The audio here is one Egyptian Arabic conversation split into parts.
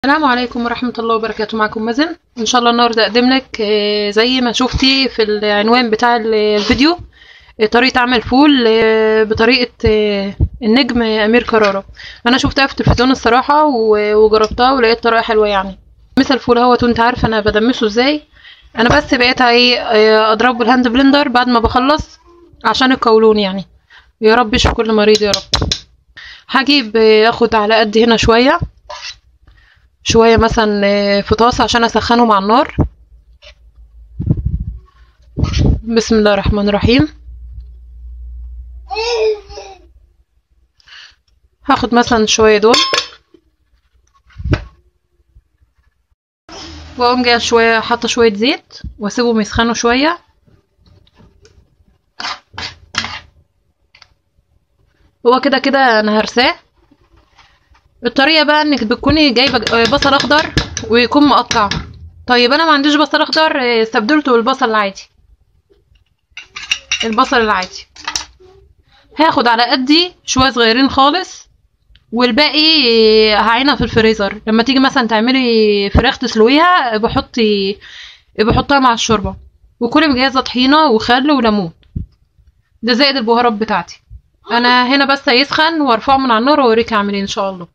السلام عليكم ورحمة الله وبركاته معكم مازن ان شاء الله النهاردة اقدم لك آه، زي ما شفتي في العنوان بتاع ال- الفيديو آه، طريقة عمل فول آه، بطريقة آه، النجم امير كرارة انا شفتها في التلفزيون الصراحة و- وجربتها ولقيت طريقة حلوة يعني مثل الفول اهوت وانت عارفة انا بدمسه ازاي انا بس بقيت ايه آه، اضربه بالهاند بلندر بعد ما بخلص عشان القولون يعني يا رب يشفي كل مريض يا رب هجيب آه، اخد على قد هنا شوية شوية مثلا آه، في طاسة عشان أسخنهم على النار بسم الله الرحمن الرحيم هاخد مثلا شوية دول واقوم جايه شوية حاطة شوية زيت واسيبهم يسخنوا شوية هو كده كده انا هرساه الطريقة بقى انك بتكوني جايبة بصل اخضر ويكون مقطع طيب انا ما عنديش بصل اخضر آه، استبدلته بالبصل العادي البصل العادي هاخد على قدي شوية صغيرين خالص والباقي آه، هعينها في الفريزر لما تيجي مثلا تعملي فراخ تسلقيها بحطي بحطها مع الشوربة وكوني مجهزة طحينة وخل وليمون ده زائد البهارات بتاعتي انا هنا بس هيسخن وارفعه من على النار واوريك اعمل ايه ان شاء الله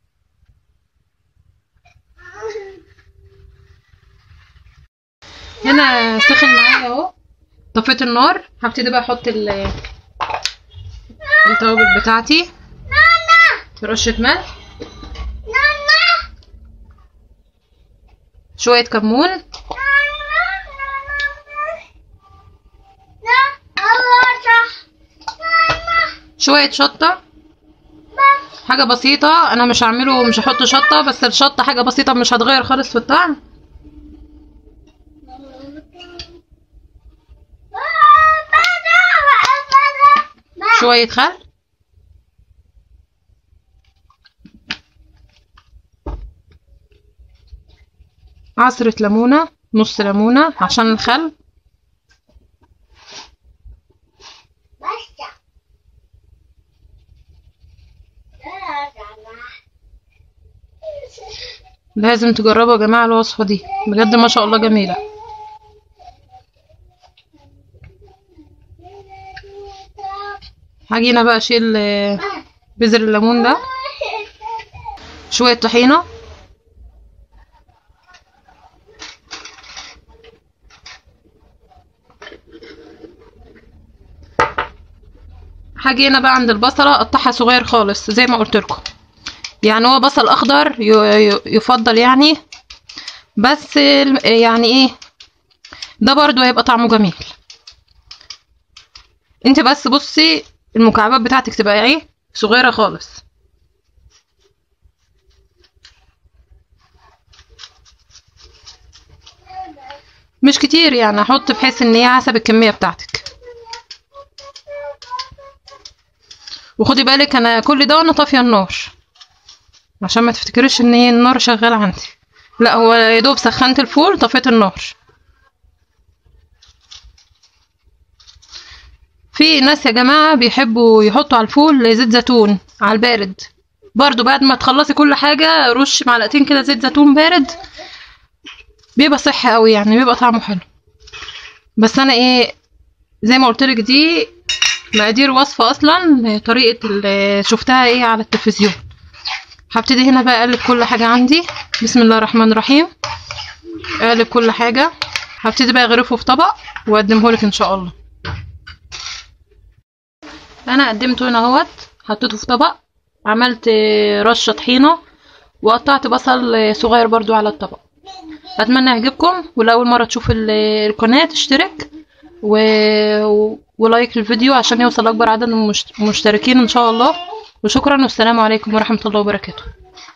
هنا سخن معايا اهو طفيت النار هبتدي بقى احط ال- التوابل بتاعتي رشة ملح شوية كمون شوية شطة حاجة بسيطة انا مش هعمله مش هحط شطة بس الشطة حاجة بسيطة مش هتغير خالص في الطعم شوية خل عصرة ليمونة نص ليمونة عشان الخل لازم تجربوا يا جماعة الوصفة دي بجد ما شاء الله جميلة هاجي هنا بقى اشيل آه، بذر الليمون ده شوية طحينة هاجي هنا بقى عند البصلة اقطعها صغير خالص زي ما قلت لكم يعني هو بصل اخضر ي- ي- يفضل يعني بس ال- يعني ايه ده برضو هيبقى طعمه جميل انت بس بصي المكعبات بتاعتك تبقى ايه صغيرة خالص مش كتير يعني احط بحيث ان هي حسب الكمية بتاعتك وخدي بالك انا كل ده وانا طافية النار عشان ما تفتكرش ان هي النار شغالة عندي لا هو يا دوب سخنت الفول طفيت النار في ناس يا جماعة بيحبوا يحطوا على الفول زيت زيتون على البارد برضو بعد ما تخلصي كل حاجة رش معلقتين كده زيت زيتون بارد بيبقى صحي قوي يعني بيبقى طعمه حلو بس انا ايه زي ما قلتلك دي مقادير وصفة اصلا طريقة اللي شفتها ايه على التلفزيون هبتدي هنا بقى اقلب كل حاجة عندي بسم الله الرحمن الرحيم اقلب كل حاجة هبتدي بقى اغرفه في طبق واقدمه لك ان شاء الله انا قدمته هنا اهوت حطيته في طبق عملت رشة طحينة وقطعت بصل صغير برضو على الطبق اتمنى يعجبكم ولأول مرة تشوف ال- القناة تشترك و... ولايك للفيديو عشان يوصل اكبر عدد من المشت- المشتركين ان شاء الله وشكرا والسلام عليكم ورحمة الله وبركاته